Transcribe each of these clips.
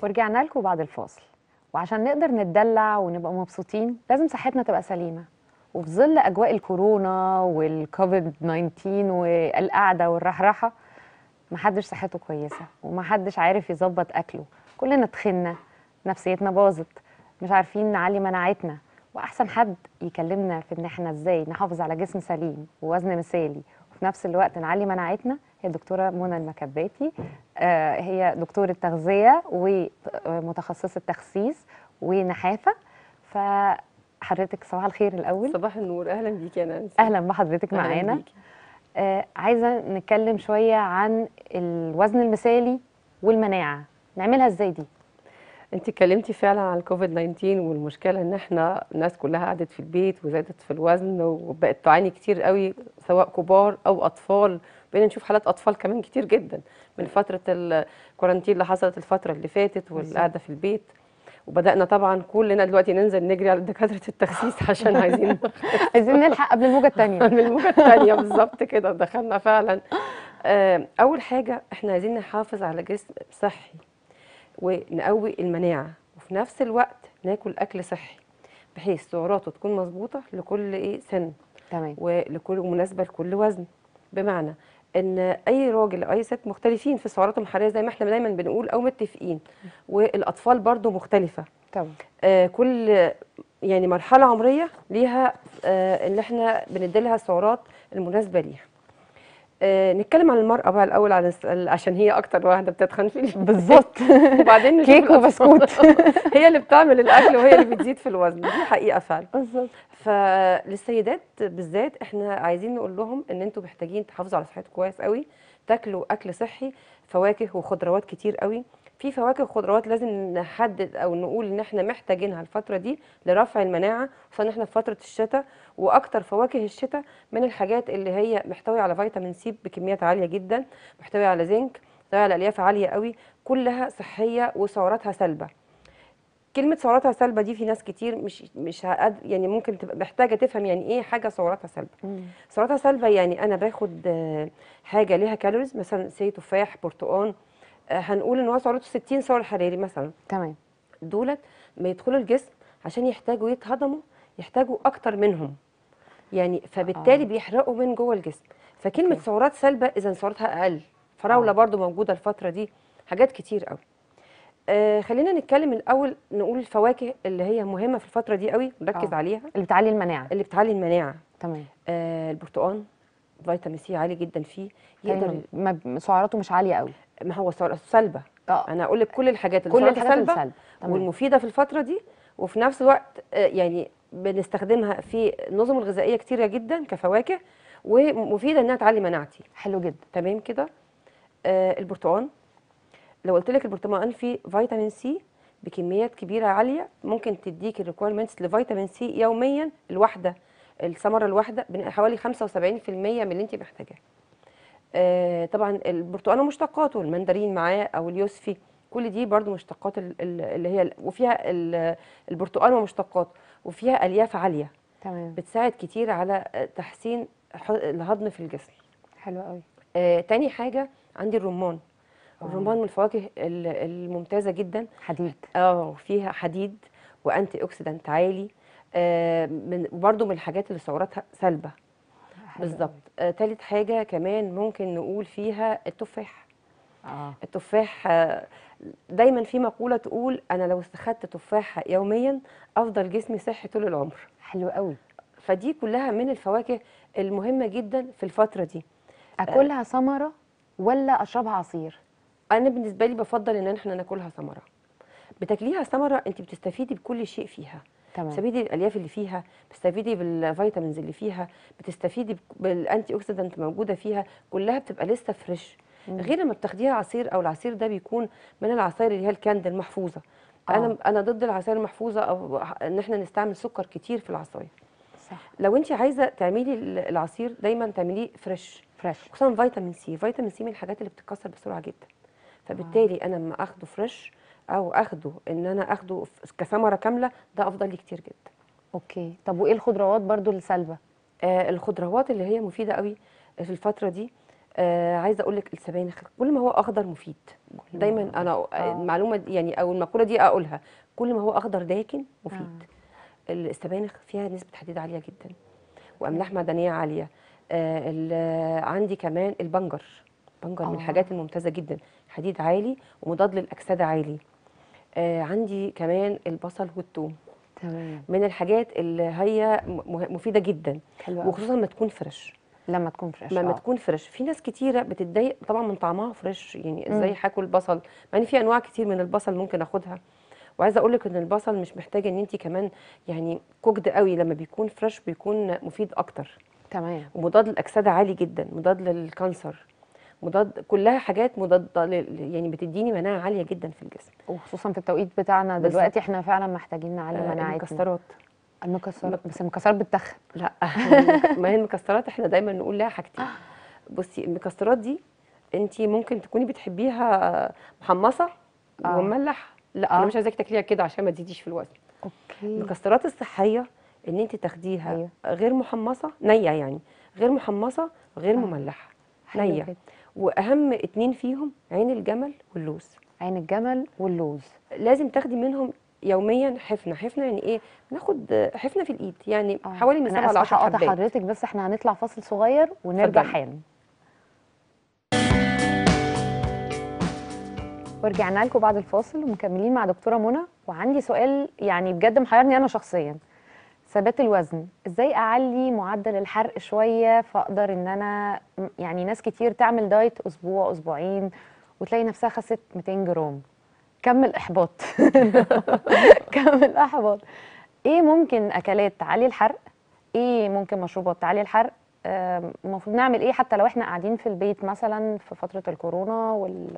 ورجعنا لكم بعد الفاصل وعشان نقدر نتدلع ونبقى مبسوطين لازم صحتنا تبقى سليمة وفي ظل أجواء الكورونا والكوفيد 19 والقعدة والرحرحة محدش صحته كويسة ومحدش عارف يظبط أكله كلنا تخنا نفسيتنا باظت مش عارفين نعلي مناعتنا وأحسن حد يكلمنا في إن إحنا إزاي نحافظ على جسم سليم ووزن مثالي وفي نفس الوقت نعلي مناعتنا هي الدكتورة منى المكباتي آه، هي دكتورة تغذية ومتخصصة تخسيس ونحافة فحضرتك صباح الخير الأول صباح النور اهلا بيكي يا نانسي أهلا بحضرتك أهلاً معانا بيكي. آه، عايزة نتكلم شوية عن الوزن المثالي والمناعة نعملها ازاي دي؟ انت اتكلمتي فعلا عن الكوفيد 19 والمشكله ان احنا الناس كلها قعدت في البيت وزادت في الوزن وبقت تعاني كتير قوي سواء كبار او اطفال بقينا نشوف حالات اطفال كمان كتير جدا من فتره الكورانتين اللي حصلت الفتره اللي فاتت والقعده في البيت وبدانا طبعا كلنا دلوقتي ننزل نجري على دكاتره التخسيس عشان عايزين عايزين نلحق قبل الموجة التانية من الموجة التانية بالظبط كده دخلنا فعلا آه، أول حاجة إحنا عايزين نحافظ على جسم صحي ونقوي المناعة وفي نفس الوقت ناكل أكل صحي بحيث سعراته تكون مظبوطة لكل إيه سن تمام ولكل مناسبة لكل وزن بمعنى ان اي راجل او اي ست مختلفين في سعراتهم الحراريه زي ما احنا دايما بنقول او متفقين والاطفال برضو مختلفه تمام آه، كل يعني مرحله عمريه ليها آه، اللي احنا بنديلها السعرات المناسبه ليها آه، نتكلم عن المرأة بقى الأول عن الس- عشان هي أكتر واحدة بتتخن في البيت. بالظبط وبعدين نشوف كيك الأطفال. وبسكوت هي اللي بتعمل الأكل وهي اللي بتزيد في الوزن دي حقيقة فعلا بالظبط فللسيدات بالذات احنا عايزين نقول لهم ان انتوا محتاجين تحافظوا على صحتكم كويس قوي تاكلوا اكل صحي فواكه وخضروات كتير قوي في فواكه وخضروات لازم نحدد او نقول ان احنا محتاجينها الفتره دي لرفع المناعه خصوصا ان احنا في فتره الشتاء واكتر فواكه الشتاء من الحاجات اللي هي محتويه على فيتامين سي بكميات عاليه جدا محتويه على زنك محتويه على الياف عاليه قوي كلها صحيه وسعراتها سلبه كلمة سعراتها سلبة دي في ناس كتير مش مش هقد يعني ممكن تبقى محتاجة تفهم يعني ايه حاجة سعراتها سلبة. سعراتها سلبة يعني أنا باخد آه، حاجة ليها كالوريز مثلا سي تفاح برتقان آه، هنقول إن هو سعراته 60 سعر حراري مثلا تمام دولت ما يدخلوا الجسم عشان يحتاجوا يتهضموا يحتاجوا أكتر منهم. يعني فبالتالي آه. بيحرقوا من جوه الجسم. فكلمة أوكي. سعرات سلبة إذا سعراتها أقل. فراولة آه. برضو موجودة الفترة دي حاجات كتير قوي. آه خلينا نتكلم الاول نقول الفواكه اللي هي مهمه في الفتره دي قوي نركز آه. عليها اللي بتعلي المناعة اللي بتعلي المناعه تمام آه البرتقال فيتامين سي عالي جدا فيه يقدر يعني ما- سعراته مش عالية قوي ما هو سعر- سلبه اه انا هقول لك كل الحاجات اللي كل سعراتها الحاجات سلبه السلبة تمام والمفيده في الفتره دي وفي نفس الوقت آه يعني بنستخدمها في النظم الغذائيه كتيره جدا كفواكه ومفيده انها تعلي مناعتي حلو جدا تمام كده آه البرتقال لو قلت لك البرتقال فيه فيتامين سي بكميات كبيره عاليه ممكن تديك الريكويرمنتس لفيتامين سي يوميا الواحده الثمره الواحده بن- حوالي 75% من اللي انت محتاجاه آه طبعا البرتقال ومشتقاته المندرين معاه او اليوسفي كل دي برضو مشتقات ال- ال- اللي هي وفيها ال- البرتقال ومشتقاته وفيها الياف عاليه تمام بتساعد كتير على آه، تحسين ح- الهضم في الجسم حلو قوي آه، تاني حاجة عندي الرمان آه. الرمان من الفواكه ال- الممتازة جدا حديد اه فيها حديد وانتي اوكسيدانت عالي آه من برضو من الحاجات اللي سعراتها سلبة حلو بالظبط آه تالت حاجة كمان ممكن نقول فيها التفاح قوي. اه التفاح آه دايما في مقولة تقول انا لو استخدت تفاحة يوميا افضل جسمي صحي طول العمر حلو قوي فدي كلها من الفواكه المهمة جدا في الفترة دي اكلها ثمرة ولا اشربها عصير انا بالنسبه لي بفضل ان احنا ناكلها ثمره بتاكليها ثمره انت بتستفيدي بكل شيء فيها تمام بتستفيدي بالالياف اللي فيها بتستفيدي بالفيتامينز اللي فيها بتستفيدي بك- بالانتي اوكسيدانت موجوده فيها كلها بتبقى لسه فريش مم. غير لما بتاخديها عصير او العصير ده بيكون من العصاير اللي هي الكاند المحفوظه انا آه. انا ضد العصاير المحفوظه او ان احنا نستعمل سكر كتير في العصاير صح لو انت عايزه تعملي ال- العصير دايما تعمليه فريش فريش خصوصا فيتامين سي فيتامين سي من الحاجات اللي بتتكسر بسرعه جدا فبالتالي انا لما اخده فريش او اخده ان انا اخده ف- كثمره كامله ده افضل لي كتير جدا اوكي طب وايه الخضروات برضو السلبة آه الخضروات اللي هي مفيده قوي في الفتره دي آه عايزه اقول لك السبانخ كل ما هو اخضر مفيد ما دايما هو انا آه. المعلومه دي يعني او المقوله دي اقولها كل ما هو اخضر داكن مفيد السبانخ فيها نسبه حديد عاليه جدا واملاح معدنيه عاليه آه ال- عندي كمان البنجر البنجر من آه. الحاجات الممتازه جدا حديد عالي ومضاد للاكسده عالي آه عندي كمان البصل والثوم تمام من الحاجات اللي هي م- مفيده جدا حلو قوي وخصوصا ما تكون فريش لما تكون فريش لما آه. تكون فريش في ناس كتيره بتتضايق طبعا من طعمها فريش يعني مم. ازاي هاكل بصل مع ان في انواع كتير من البصل ممكن اخدها وعايزه اقول لك ان البصل مش محتاجه ان انت كمان يعني كوكد قوي لما بيكون فريش بيكون مفيد اكتر تمام ومضاد للاكسده عالي جدا مضاد للكانسر مضاد كلها حاجات مضاده لل- يعني بتديني مناعه عاليه جدا في الجسم وخصوصا في التوقيت بتاعنا بالظبط. دلوقتي احنا فعلا محتاجين نعلي آه، مناعتنا المكسرات المكسرات بس المكسرات بتتخن لا ما هي المكسرات احنا دايما نقول لها حاجتين بصي المكسرات دي انت ممكن تكوني بتحبيها محمصه آه. ومملح لا آه. انا مش عايزاكي تاكليها كده عشان ما تزيديش في الوزن اوكي المكسرات الصحيه ان انت تاخديها أيوة. غير محمصه نيه يعني غير محمصه غير آه. مملحه حلو نيه جدا. واهم اتنين فيهم عين الجمل واللوز عين الجمل واللوز لازم تاخدي منهم يوميا حفنه حفنه يعني ايه ناخد حفنه في الايد يعني آه. حوالي من انا 7 ل اسفه 10 هقاطع حبات حضرتك بس احنا هنطلع فاصل صغير ونرجع اتفضلي. حالا ورجعنا لكم بعد الفاصل ومكملين مع دكتوره منى وعندي سؤال يعني بجد محيرني انا شخصيا ثبات الوزن ازاي اعلي معدل الحرق شويه فاقدر ان انا م- يعني ناس كتير تعمل دايت اسبوع اسبوعين وتلاقي نفسها خست 200 جرام كم الاحباط كم الاحباط ايه ممكن اكلات تعلي الحرق ايه ممكن مشروبات تعلي الحرق آم، المفروض نعمل ايه حتى لو احنا قاعدين في البيت مثلا في فتره الكورونا وال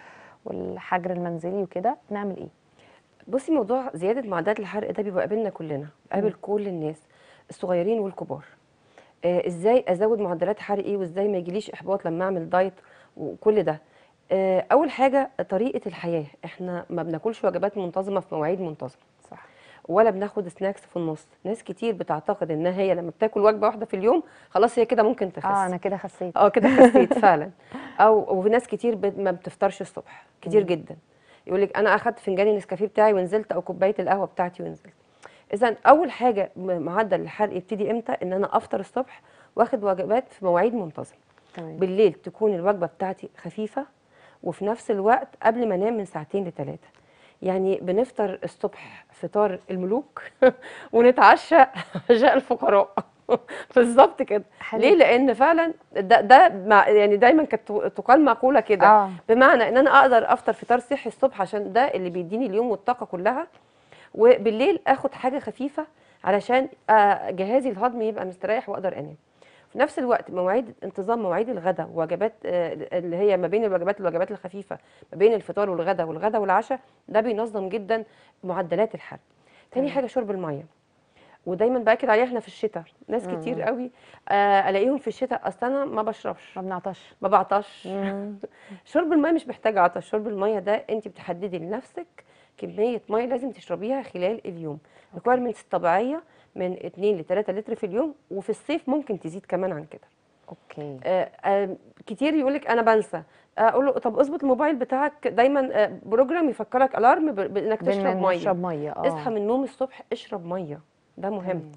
والحجر المنزلي وكده نعمل ايه بصي موضوع زياده معدلات الحرق ده بيبقى قابلنا كلنا قابل كل الناس الصغيرين والكبار آه ازاي ازود معدلات حرقي وازاي ما يجيليش احباط لما اعمل دايت وكل ده آه اول حاجه طريقه الحياه احنا ما بناكلش وجبات منتظمه في مواعيد منتظمه صح ولا بناخد سناكس في النص ناس كتير بتعتقد انها هي لما بتاكل وجبه واحده في اليوم خلاص هي كده ممكن تخس اه انا كده خسيت اه كده خسيت فعلا او وفي ناس كتير بت- ما بتفطرش الصبح كتير مم. جدا يقول لك انا اخدت فنجان النسكافيه بتاعي ونزلت او كوبايه القهوه بتاعتي ونزلت اذا اول حاجه م- معدل الحرق يبتدي امتى ان انا افطر الصبح واخد وجبات في مواعيد منتظمه تمام بالليل تكون الوجبه بتاعتي خفيفه وفي نفس الوقت قبل ما انام من ساعتين لثلاثه يعني بنفطر الصبح فطار الملوك ونتعشى عشاء الفقراء بالظبط كده حلو. ليه لان فعلا ده ده مع يعني دايما كانت تقال مقوله كده اه بمعنى ان انا اقدر افطر فطار صحي الصبح عشان ده اللي بيديني اليوم والطاقه كلها وبالليل اخد حاجه خفيفه علشان آه، جهازي الهضمي يبقى مستريح واقدر انام في نفس الوقت مواعيد انتظام مواعيد الغداء ووجبات آه، اللي هي ما بين الوجبات الوجبات الخفيفه ما بين الفطار والغداء والغداء والعشاء ده بينظم جدا معدلات الحرق تاني تمام. حاجه شرب الميه ودايما باكد عليها احنا في الشتاء ناس مم. كتير قوي آه، الاقيهم في الشتاء اصل انا ما بشربش ما بنعطش ما بعطش مم. شرب الميه مش محتاج عطش شرب الميه ده انت بتحددي لنفسك كميه ميه لازم تشربيها خلال اليوم ريكويرمنتس الطبيعيه من 2 ل 3 لتر في اليوم وفي الصيف ممكن تزيد كمان عن كده اوكي آه آه كتير يقول لك انا بنسى اقول له طب اظبط الموبايل بتاعك دايما آه بروجرام يفكرك الارم ب- بانك تشرب ميه نشرب ميه اه اصحى من النوم الصبح اشرب ميه ده مهم تمام.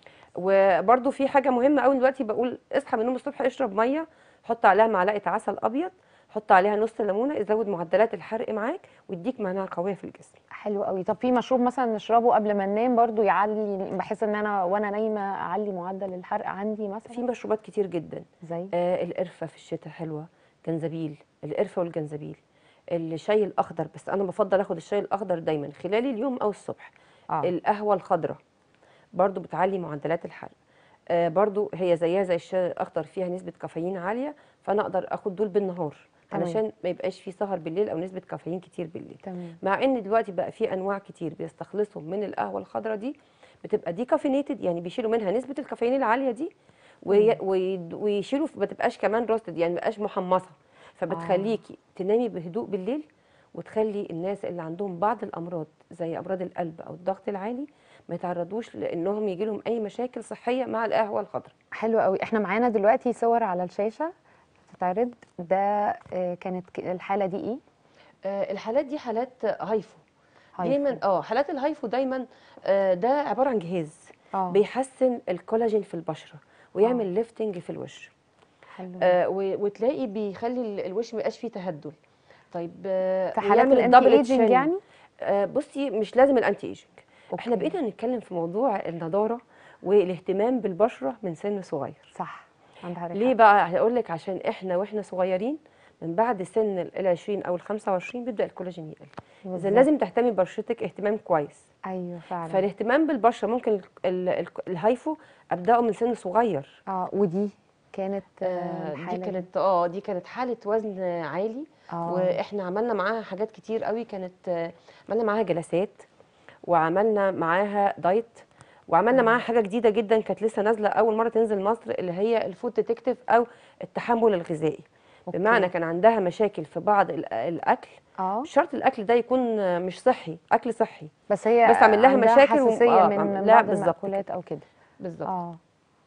وبرده في حاجه مهمه قوي دلوقتي بقول اصحى من النوم الصبح اشرب ميه حط عليها معلقه عسل ابيض حط عليها نص ليمونه يزود معدلات الحرق معاك ويديك مناعه قويه في الجسم حلو قوي طب في مشروب مثلا نشربه قبل ما ننام برضو يعلي بحيث ان انا وانا نايمه اعلي معدل الحرق عندي مثلا في مشروبات كتير جدا زي آه القرفه في الشتاء حلوه جنزبيل القرفه والجنزبيل الشاي الاخضر بس انا بفضل اخد الشاي الاخضر دايما خلال اليوم او الصبح اه القهوه الخضراء برضو بتعلي معدلات الحرق آه برضو هي زيها زي الشاي الاخضر فيها نسبه كافيين عاليه فانا اقدر اخد دول بالنهار تمام. علشان ما يبقاش في سهر بالليل او نسبه كافيين كتير بالليل تمام مع ان دلوقتي بقى في انواع كتير بيستخلصوا من القهوه الخضراء دي بتبقى دي كافينيتد يعني بيشيلوا منها نسبه الكافيين العاليه دي وي وي ويشيلوا ما تبقاش كمان روستد يعني ما تبقاش محمصه فبتخليكي تنامي بهدوء بالليل وتخلي الناس اللي عندهم بعض الامراض زي امراض القلب او الضغط العالي ما يتعرضوش لانهم يجي لهم اي مشاكل صحيه مع القهوه الخضراء حلو قوي احنا معانا دلوقتي صور على الشاشه تتعرض ده آه، كانت ك- الحاله دي ايه آه، الحالات دي حالات هايفو هايفو. دايما اه حالات الهايفو دايما آه، ده عباره عن جهاز اه بيحسن الكولاجين في البشره ويعمل ليفتنج في الوش حلو آه و- وتلاقي بيخلي ال- الوش ما يبقاش فيه تهدل طيب آه في حالات ويعمل الانتي double ايجنج chin. يعني آه بصي مش لازم الانتي ايجنج احنا أوكي. بقينا نتكلم في موضوع النضاره والاهتمام بالبشره من سن صغير صح عندها حضرتك ليه حق. بقى هقول لك عشان احنا واحنا صغيرين من بعد سن ال 20 او ال 25 بيبدا الكولاجين يقل اذا بالظبط. لازم تهتمي ببشرتك اهتمام كويس ايوه فعلا فالاهتمام بالبشره ممكن ال- ال- ال- الهايفو ابداه من سن صغير اه ودي كانت آه، آه، دي الحالة كانت اه دي كانت حاله وزن عالي آه. واحنا عملنا معاها حاجات كتير قوي كانت آه، عملنا معاها جلسات وعملنا معاها دايت وعملنا معاها حاجه جديده جدا كانت لسه نازله اول مره تنزل مصر اللي هي الفود ديتكتيف او التحمل الغذائي أوكي. بمعنى كان عندها مشاكل في بعض ال- الاكل اه مش شرط الاكل ده يكون آه، مش صحي اكل صحي بس هي بس عامل لها عندها مشاكل و- حساسيه آه، من لا، بعض بالظبط المأكولات او كده بالظبط اه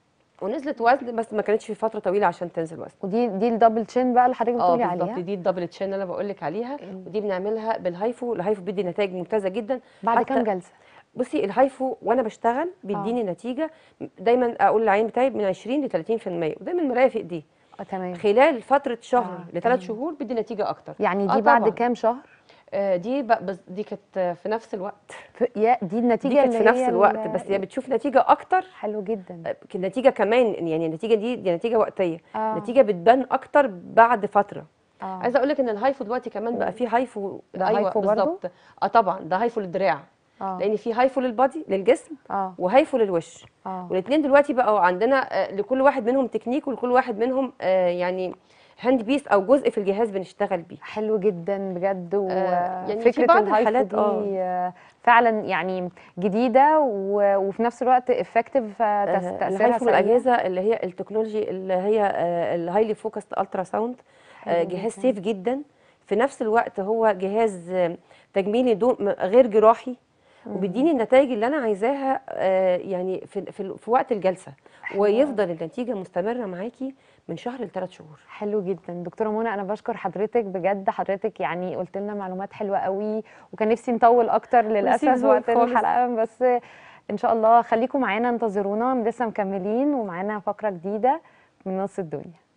ونزلت وزن بس ما كانتش في فتره طويله عشان تنزل وزن ودي دي الدبل تشين بقى اللي حضرتك اه بتقولي بالظبط عليها دي الدبل تشين اللي انا بقول لك عليها ودي بنعملها بالهايفو الهايفو بيدي نتائج ممتازه جدا بعد حتى- كام جلسه بصي الهايفو وانا بشتغل بيديني نتيجه دايما اقول للعين بتاعي من 20 ل 30% ودايما مرايه في ايديه اه تمام خلال فتره شهر آه، لثلاث تمام. شهور بيدي نتيجه اكتر يعني دي آه بعد طبعاً. كام شهر آه دي بق- بس دي كانت في نفس الوقت في يا دي النتيجه دي كانت اللي في نفس هي الوقت ال- بس هي بتشوف نتيجه اكتر حلو جدا آه، النتيجه كمان يعني النتيجه دي دي نتيجه وقتيه آه. نتيجه بتبان اكتر بعد فتره اه عايزه اقول لك ان الهايفو دلوقتي كمان بقى فيه هايفو ده هايفو برضو؟ بالظبط اه طبعا ده هايفو للدراع اه لان في هايفو للبادي للجسم اه وهايفو للوش اه والاثنين دلوقتي بقوا عندنا آه، لكل واحد منهم تكنيك ولكل واحد منهم آه، يعني هاند بيس او جزء في الجهاز بنشتغل بيه حلو جدا بجد يعني في وفكره بعض الهايفو الحالات دي آه. آه، فعلا يعني جديده و- وفي نفس الوقت افكتيف آه، تاثيرها الهايفو سريع. الاجهزه اللي هي التكنولوجي اللي هي الهايلي فوكست الترا ساوند حلو جهاز جداً. سيف جدا في نفس الوقت هو جهاز آه، تجميلي دون م- غير جراحي وبيديني النتائج اللي انا عايزاها آه، يعني في في, ال- في وقت الجلسه حلو ويفضل النتيجه مستمره معاكي من شهر لثلاث شهور حلو جدا دكتوره منى انا بشكر حضرتك بجد حضرتك يعني قلت لنا معلومات حلوه قوي وكان نفسي نطول اكتر للاسف ذوقك وقت خالص. الحلقه بس ان شاء الله خليكم معانا انتظرونا لسه مكملين ومعانا فقره جديده من نص الدنيا